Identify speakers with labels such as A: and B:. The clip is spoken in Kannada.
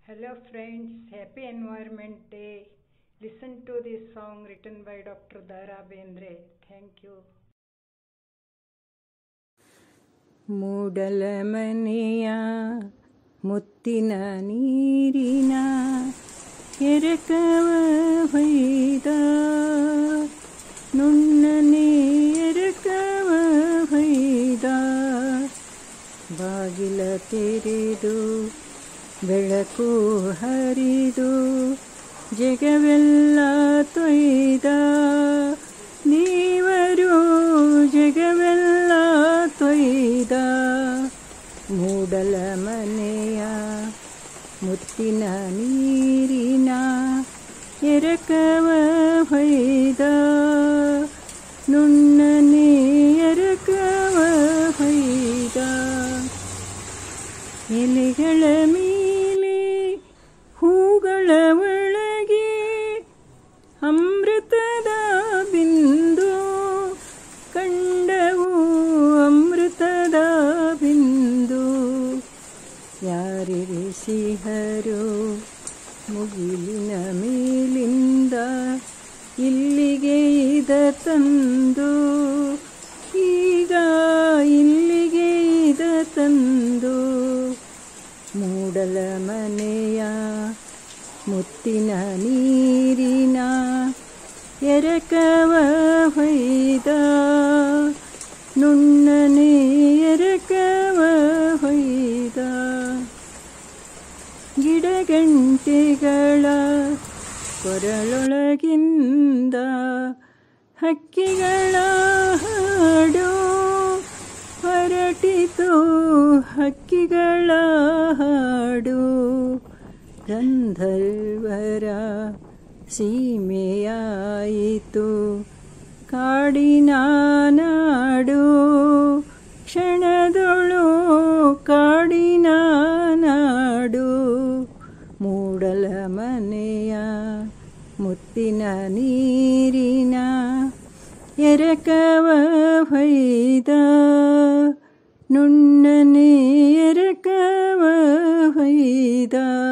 A: Hello friends, happy Environment Day. Listen to this song written by Dr. Dara Bendre. Thank you.
B: ಮೂಡಲ ಮನೆಯ ಮುತ್ತಿನ ನೀರಿನ ಎರಕವ ಹೊಯ್ದ ನುಣ್ಣನೆ ಎರಕವ ಹೊಯ್ದ ಬಾಗಿಲ ತೆರೆದು ಬೆಳಕು ಹರಿದು ಜಗವೆಲ್ಲ ತೊಯ್ದ ನೀವರು ಜಗವೆಲ್ಲ ತೊಯ್ದ ಮೂಡಲ ಮನೆಯ ಮುತ್ತಿನ ನೀರಿನ ಎರಕವ ಹೊಯ್ದ ನುಣ್ಣನೆ ಎರಕವ ಹೊಯ್ದ ಎಲೆಗಳ ಮೇಲೆ ಹೂಗಳ ಒಳಗೆ ಅಮೃತದ ಬಿಂದು ಕಂಡವು ಅಮೃತದ ಬಿಂದು ಯಾರಿರಿಸಿಹರು ಮುಗಿಲಿನ ಮೇಲಿಂದ ಇಲ್ಲಿಗೆ ಇದ ತಂದು ಈಗ ಇಲ್ಲಿಗೆ ಇದ ತಂದು ಮೂಡಲ ಮನೆಯ ಮುತ್ತಿನ ನೀರಿನ ಎರಕವ ಹೊಯ್ದ ನುಣ್ಣನೆ ಎರಕವ ಹೊಯ್ದ ಗಿಡಗಂಟೆಗಳ ಕೊರಳೊಳಗಿಂದ ಹಕ್ಕಿಗಳ ಹಾಡು ಹೊರಟಿತು ಹಕ್ಕಿಗಳ ಹಾಡು ಗಂಧರ್ವರ ಸೀಮೆಯಾಯಿತು ಕಾಡಿನ ನಾಡು ಕ್ಷಣದೊಳು ಕಾಡಿನ ನಾಡು ಮೂಡಲ ಮನೆಯ ಮುತ್ತಿನ ನೀರಿನ ಎರಕವ ಹೊಯ್ದ ನುಣ್ಣನೆ ಎರಕವ ಹೊಯ್ದ